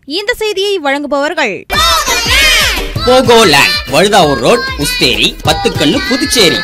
இந்த செய்தியை வழங்குபவர்கள் போகோலேண்ட் வழுதாவூர் ரோட் உஸ்தேரி பத்துக்கண்ணு புதுச்சேரி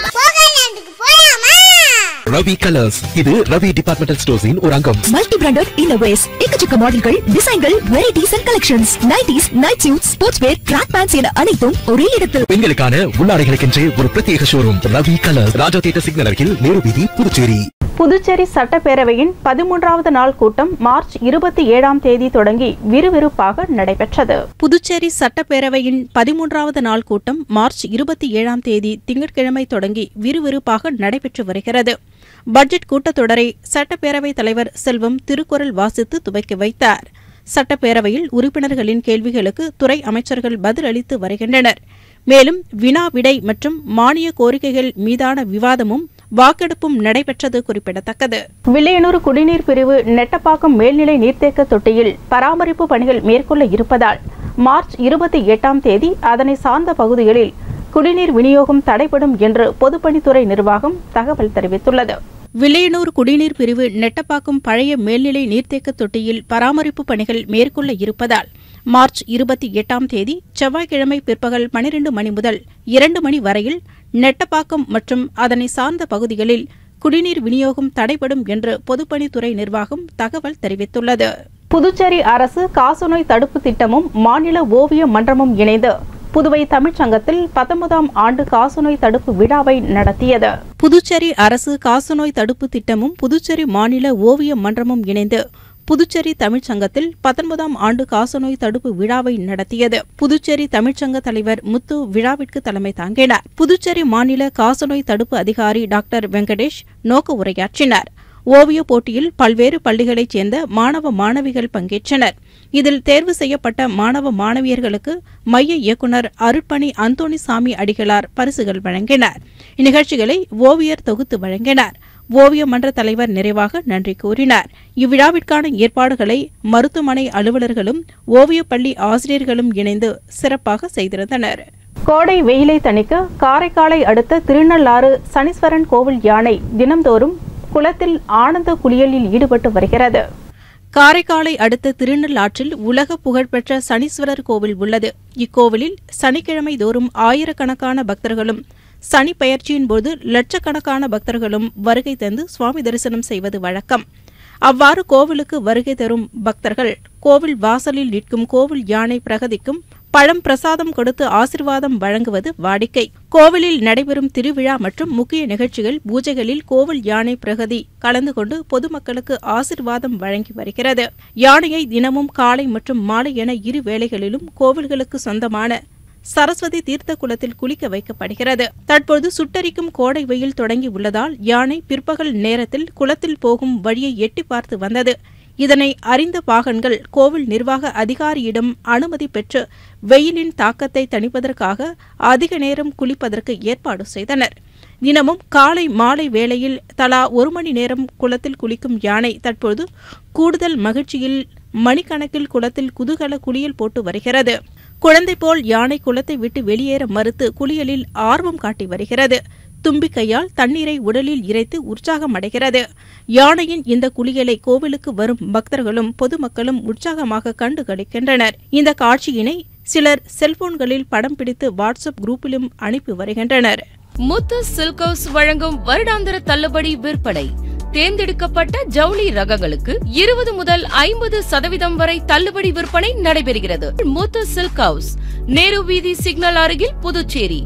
ரவி கலர்ஸ் இது ரவி டிபார்ட்மெண்டல் ஸ்டோர்ஸின் ஒரு அங்கம் மல்டி பிராண்டட் இன்னோவேஸ் எக்கச்சக்க மாடல்கள் டிசைன்கள் varieties and collections nighties night suit sports wear track pants என அனைத்தும் ஒரே இடத்தில் பெண்களுக்கான உள்ளாடைகளுக்கென்றே ஒரு பிரத்யேக showroom Ravi colours Raja theatre signal அருகில் நேரு வீதி புதுச்சேரி புதுச்சேரி சட்டப்பேரவையின் பதிமூன்றாவது நாள் கூட்டம் மார்ச் இருபத்தி ஏழாம் தேதி தொடங்கி விறுவிறுப்பாக நடைபெற்றது புதுச்சேரி சட்டப்பேரவையின் பதிமூன்றாவது நாள் கூட்டம் மார்ச் இருபத்தி ஏழாம் தேதி திங்கட்கிழமை தொடங்கி விறுவிறுப்பாக நடைபெற்று வருகிறது பட்ஜெட் கூட்டத்தொடரை சட்டப்பேரவைத் தலைவர் செல்வம் திருக்குறள் வாசித்து துவக்கி வைத்தார் சட்டப்பேரவையில் உறுப்பினர்களின் கேள்விகளுக்கு துறை அமைச்சர்கள் பதிலளித்து வருகின்றனர் மேலும் வினா விடை மற்றும் மானிய கோரிக்கைகள் மீதான விவாதமும் வாக்கெடுப்பும் நடைபெற்றது குறிப்பிடத்தக்கது வில்லியனூர் குடிநீர் பிரிவு நெட்டப்பாக்கம் மேல்நிலை நீர்த்தேக்க தொட்டியில் பராமரிப்பு பணிகள் மேற்கொள்ள இருப்பதால் மார்ச் இருபத்தி எட்டாம் தேதி அதனை சார்ந்த பகுதிகளில் குடிநீர் விநியோகம் தடைபடும் என்று பொதுப்பணித்துறை நிர்வாகம் தகவல் தெரிவித்துள்ளது வில்லியனூர் குடிநீர் பிரிவு நெட்டப்பாக்கம் பழைய மேல்நிலை நீர்த்தேக்க தொட்டியில் பராமரிப்பு பணிகள் மேற்கொள்ள இருப்பதால் மார்ச் இருபத்தி எட்டாம் தேதி செவ்வாய்க்கிழமை பிற்பகல் பனிரெண்டு மணி முதல் இரண்டு மணி வரையில் நெட்டப்பாக்கம் மற்றும் அதனை சார்ந்த பகுதிகளில் குடிநீர் விநியோகம் தடைபடும் என்று பொதுப்பணித்துறை நிர்வாகம் தகவல் தெரிவித்துள்ளது புதுச்சேரி அரசு காசநோய் தடுப்பு திட்டமும் மாநில ஓவிய மன்றமும் இணைந்து புதுவை தமிழ்ச்சங்கத்தில் பத்தொன்பதாம் ஆண்டு காசநோய் தடுப்பு விழாவை நடத்தியது புதுச்சேரி அரசு காசநோய் தடுப்பு திட்டமும் புதுச்சேரி மாநில ஓவிய மன்றமும் இணைந்து புதுச்சேரி தமிழ்ச்சங்கத்தில் பத்தொன்பதாம் ஆண்டு காசநோய் தடுப்பு விழாவை நடத்தியது புதுச்சேரி தமிழ்ச்சங்க தலைவர் முத்து விழாவிற்கு தலைமை தாங்கினார் புதுச்சேரி மாநில காசநோய் தடுப்பு அதிகாரி டாக்டர் வெங்கடேஷ் நோக்க உரையாற்றினார் ஓவியப் போட்டியில் பல்வேறு பள்ளிகளைச் சேர்ந்த மாணவ மாணவிகள் பங்கேற்றனர் இதில் தேர்வு செய்யப்பட்ட மாணவ மாணவியர்களுக்கு மைய இயக்குநர் அருட்பணி அந்தோணிசாமி அடிகளார் பரிசுகள் வழங்கினார் இந்நிகழ்ச்சிகளை ஓவியர் தொகுத்து வழங்கினார் ஓவிய மன்ற தலைவர் நிறைவாக நன்றி கூறினார் இவ்விழாவிற்கான ஏற்பாடுகளை மருத்துவமனை அலுவலர்களும் ஓவியப் பள்ளி ஆசிரியர்களும் இணைந்து சிறப்பாக செய்திருந்தனர் கோடை வெயிலை தணிக்க காரைக்காலை அடுத்த திருநள்ளாறு சனீஸ்வரன் கோவில் யானை தினம்தோறும் குளத்தில் ஆனந்த குளியலில் ஈடுபட்டு வருகிறது காரைக்காலை அடுத்த திருநள்ளாற்றில் உலக புகழ்பெற்ற சனீஸ்வரர் கோவில் உள்ளது இக்கோவிலில் சனிக்கிழமை தோறும் ஆயிரக்கணக்கான பக்தர்களும் சனி பெயர்ச்சியின் போது லட்சக்கணக்கான பக்தர்களும் வருகை தந்து சுவாமி தரிசனம் செய்வது வழக்கம் அவ்வாறு கோவிலுக்கு வருகை தரும் பக்தர்கள் கோவில் வாசலில் நிற்கும் கோவில் யானை பிரகதிக்கும் பழம் பிரசாதம் கொடுத்து ஆசிர்வாதம் வழங்குவது வாடிக்கை கோவிலில் நடைபெறும் திருவிழா மற்றும் முக்கிய நிகழ்ச்சிகள் பூஜைகளில் கோவில் யானை பிரகதி கலந்து கொண்டு பொதுமக்களுக்கு ஆசிர்வாதம் வழங்கி வருகிறது யானையை தினமும் காலை மற்றும் மாலை என இரு வேளைகளிலும் கோவில்களுக்கு சொந்தமான சரஸ்வதி தீர்த்த குளத்தில் குளிக்க வைக்கப்படுகிறது தற்போது சுட்டரிக்கும் கோடை வெயில் தொடங்கி உள்ளதால் யானை பிற்பகல் நேரத்தில் குளத்தில் போகும் வழியை எட்டி பார்த்து வந்தது இதனை அறிந்த பாகன்கள் கோவில் நிர்வாக அதிகாரியிடம் அனுமதி பெற்று வெயிலின் தாக்கத்தை தணிப்பதற்காக அதிக நேரம் குளிப்பதற்கு ஏற்பாடு செய்தனர் தினமும் காலை மாலை வேளையில் தலா ஒரு மணி நேரம் குளத்தில் குளிக்கும் யானை தற்போது கூடுதல் மகிழ்ச்சியில் மணிக்கணக்கில் குளத்தில் குதூகல குளியல் போட்டு வருகிறது குழந்தை போல் யானை குளத்தை விட்டு வெளியேற மறுத்து குளியலில் ஆர்வம் காட்டி வருகிறது தும்பிக்கையால் தண்ணீரை உடலில் இறைத்து உற்சாகம் அடைகிறது யானையின் இந்த குளியலை கோவிலுக்கு வரும் பக்தர்களும் பொதுமக்களும் உற்சாகமாக கண்டு களிக்கின்றனர் இந்த காட்சியினை சிலர் செல்போன்களில் படம் பிடித்து வாட்ஸ்அப் குரூப்பிலும் அனுப்பி வருகின்றனர் முத்து சில்க் ஹவுஸ் வழங்கும் வருடாந்திர தள்ளுபடி விற்பனை தேர்ந்தெடுக்கப்பட்ட ஜவுளி ரகங்களுக்கு இருபது முதல் ஐம்பது சதவீதம் வரை தள்ளுபடி விற்பனை நடைபெறுகிறது முத்து சில்க் ஹவுஸ் நேரு வீதி சிக்னல் அருகில் புதுச்சேரி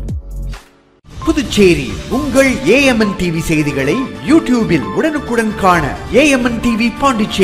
புதுச்சேரி உங்கள் ஏஎம்என் டிவி செய்திகளை யூடியூபில் உடனுக்குடன் காண ஏஎம்என் டிவி பாண்டிச்சேரி